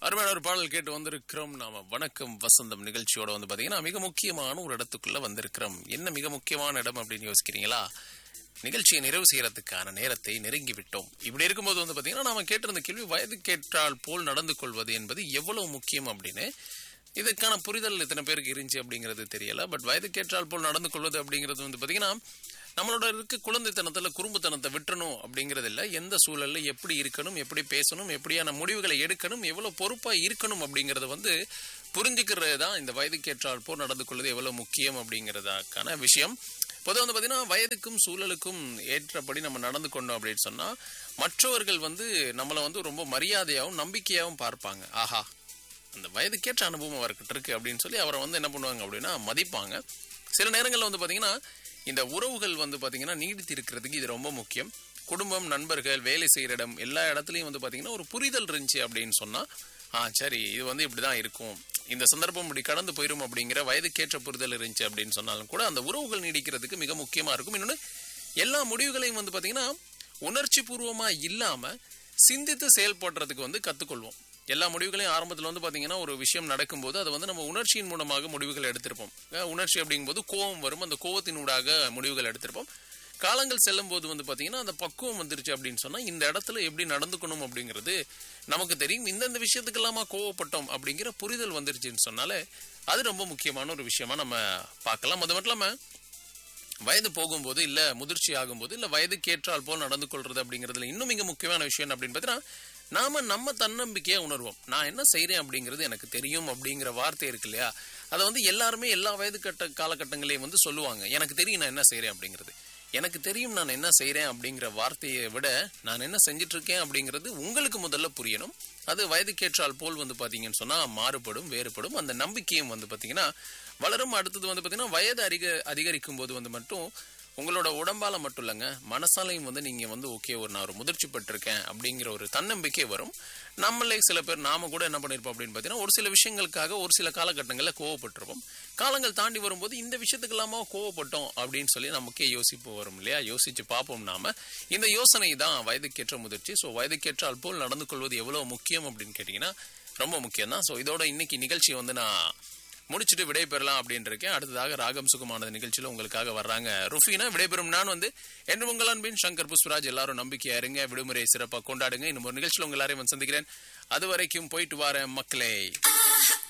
அருமையான ஒரு பாடல் கேட்டு வந்திருக்கிறோம் நாம வணக்கம் வசந்தம் நிகழ்ச்சியோட வந்து பாத்தீங்கன்னா மிக முக்கியமான ஒரு இடத்துக்குள்ள வந்திருக்கிறோம் என்ன மிக முக்கியமான இடம் அப்படின்னு யோசிக்கிறீங்களா நிகழ்ச்சியை நிறைவு செய்யறதுக்கான நேரத்தை நெருங்கி விட்டோம் இப்படி இருக்கும்போது வந்து பாத்தீங்கன்னா நாம கேட்டிருந்த கேள்வி வயது கேட்டால் போல் நடந்து கொள்வது என்பது எவ்வளவு முக்கியம் அப்படின்னு இதுக்கான புரிதல் இத்தனை பேருக்கு இருந்துச்சு அப்படிங்கிறது தெரியல பட் வயது கேட்டால் போல் நடந்து கொள்வது அப்படிங்கிறது வந்து பாத்தீங்கன்னா நம்மளோட இருக்க குழந்தைத்தனத்துல குறும்புத்தனத்தை விட்டுறணும் அப்படிங்கிறது இல்ல எந்த சூழல்ல எப்படி இருக்கணும் எப்படி பேசணும் எப்படியான முடிவுகளை எடுக்கணும் எவ்வளவு பொறுப்பா இருக்கணும் அப்படிங்கறத வந்து புரிஞ்சுக்கிறது தான் இந்த வயதுக்கேற்றால் போல் நடந்து கொள்வது எவ்வளவு முக்கியம் அப்படிங்கறதுக்கான விஷயம் பொதுவாக வந்து பார்த்தீங்கன்னா வயதுக்கும் சூழலுக்கும் ஏற்றபடி நம்ம நடந்து கொண்டோம் அப்படின்னு சொன்னா மற்றவர்கள் வந்து நம்மளை வந்து ரொம்ப மரியாதையாகவும் நம்பிக்கையாகவும் பார்ப்பாங்க ஆஹா அந்த வயதுக்கேற்ற அனுபவம் அவர்கிட்ட இருக்கு அப்படின்னு சொல்லி அவரை வந்து என்ன பண்ணுவாங்க அப்படின்னா மதிப்பாங்க சில நேரங்களில் வந்து பார்த்தீங்கன்னா இந்த உறவுகள் வந்து பார்த்தீங்கன்னா நீடித்து இருக்கிறதுக்கு இது ரொம்ப முக்கியம் குடும்பம் நண்பர்கள் வேலை செய்கிற இடம் எல்லா இடத்துலையும் வந்து பார்த்தீங்கன்னா ஒரு புரிதல் இருந்துச்சு அப்படின்னு சொன்னால் ஆ சரி இது வந்து இப்படி தான் இருக்கும் இந்த சந்தர்ப்பம் இப்படி கடந்து போயிடும் அப்படிங்கிற வயதுக்கேற்ற புரிதல் இருந்துச்சு அப்படின்னு சொன்னாலும் கூட அந்த உறவுகள் நீடிக்கிறதுக்கு மிக முக்கியமாக இருக்கும் இன்னொன்று எல்லா முடிவுகளையும் வந்து பார்த்தீங்கன்னா உணர்ச்சி பூர்வமாக இல்லாமல் சிந்தித்து செயல்படுறதுக்கு வந்து கற்றுக்கொள்வோம் எல்லா முடிவுகளையும் ஆரம்பத்தில் வந்து பார்த்தீங்கன்னா ஒரு விஷயம் நடக்கும்போது அதை வந்து நம்ம உணர்ச்சியின் மூலமாக முடிவுகள் எடுத்திருப்போம் அஹ் உணர்ச்சி அப்படிங்கும்போது கோபம் வரும் அந்த கோபத்தினூடாக முடிவுகள் எடுத்திருப்போம் காலங்கள் செல்லும் போது வந்து பார்த்தீங்கன்னா அந்த பக்குவம் வந்துருச்சு அப்படின்னு சொன்னால் இந்த இடத்துல எப்படி நடந்துக்கணும் அப்படிங்கிறது நமக்கு தெரியும் இந்தந்த விஷயத்துக்கெல்லாமா கோவப்பட்டோம் அப்படிங்கிற புரிதல் வந்துருச்சுன்னு சொன்னாலே அது ரொம்ப முக்கியமான ஒரு விஷயமா நம்ம பார்க்கலாம் அது மட்டும் இல்லாமல் வயது போகும்போது இல்ல முதிர்ச்சி ஆகும்போது இல்ல வயதுக்கு ஏற்றால் போல் நடந்து கொள்றது அப்படிங்கிறதுல இன்னும் மிக முக்கியமான விஷயம் என்ன அப்படின்னு பார்த்தீங்கன்னா நாம நம்ம தன்னம்பிக்கையா உணர்வோம் நான் என்ன செய்றேன் அப்படிங்கிறது எனக்கு தெரியும் அப்படிங்கிற வார்த்தை இருக்கு இல்லையா அதை வந்து எல்லாருமே எல்லா வயது கட்ட காலகட்டங்களையும் வந்து சொல்லுவாங்க எனக்கு தெரியும் நான் என்ன செய்றேன் அப்படிங்கிறது எனக்கு தெரியும் நான் என்ன செய்றேன் அப்படிங்கிற வார்த்தையை விட நான் என்ன செஞ்சுட்டு இருக்கேன் அப்படிங்கிறது உங்களுக்கு முதல்ல புரியணும் அது வயதுக்கேற்றால் போல் வந்து பாத்தீங்கன்னு சொன்னா மாறுபடும் வேறுபடும் அந்த நம்பிக்கையும் வந்து பாத்தீங்கன்னா வளரும் அடுத்தது வந்து பாத்தீங்கன்னா வயது அதிக அதிகரிக்கும் போது வந்து மட்டும் உங்களோட உடம்பால மட்டும் இல்லைங்க மனசாலையும் வந்து நீங்க வந்து ஓகே ஒரு நான் ஒரு முதிர்ச்சி பெற்றிருக்கேன் அப்படிங்கிற ஒரு தன்னம்பிக்கை வரும் நம்மளே சில பேர் நாம கூட என்ன பண்ணிருப்போம் அப்படின்னு பாத்தீங்கன்னா ஒரு சில விஷயங்களுக்காக ஒரு சில காலகட்டங்களில் கோவப்பட்டிருப்போம் காலங்கள் தாண்டி வரும்போது இந்த விஷயத்துக்கு இல்லாம கோவப்பட்டோம் அப்படின்னு சொல்லி நமக்கே யோசிப்பு வரும் இல்லையா யோசிச்சு பார்ப்போம் நாம இந்த யோசனை தான் வயதுக்கேற்ற முதிர்ச்சி ஸோ வயதுக்கேற்றால் போல் நடந்து கொள்வது எவ்வளவு முக்கியம் அப்படின்னு கேட்டீங்கன்னா ரொம்ப முக்கியம் தான் ஸோ இதோட இன்னைக்கு நிகழ்ச்சி வந்து நான் முடிச்சுட்டு விடைபெறலாம் அப்படின்னு இருக்கேன் அடுத்ததாக ராகம் சுகமானது நிகழ்ச்சியில் உங்களுக்காக வர்றாங்க ருஃபீனா விடைபெறும் நான் வந்து என்று உங்கள் அன்பின் சங்கர் புஷ்பராஜ் எல்லாரும் நம்பிக்கையா இருங்க விடுமுறை சிறப்பாக கொண்டாடுங்க இன்னும் ஒரு நிகழ்ச்சியில் உங்க எல்லாரையும் வந்து சந்திக்கிறேன் அது வரைக்கும் போயிட்டு வரேன் மக்களே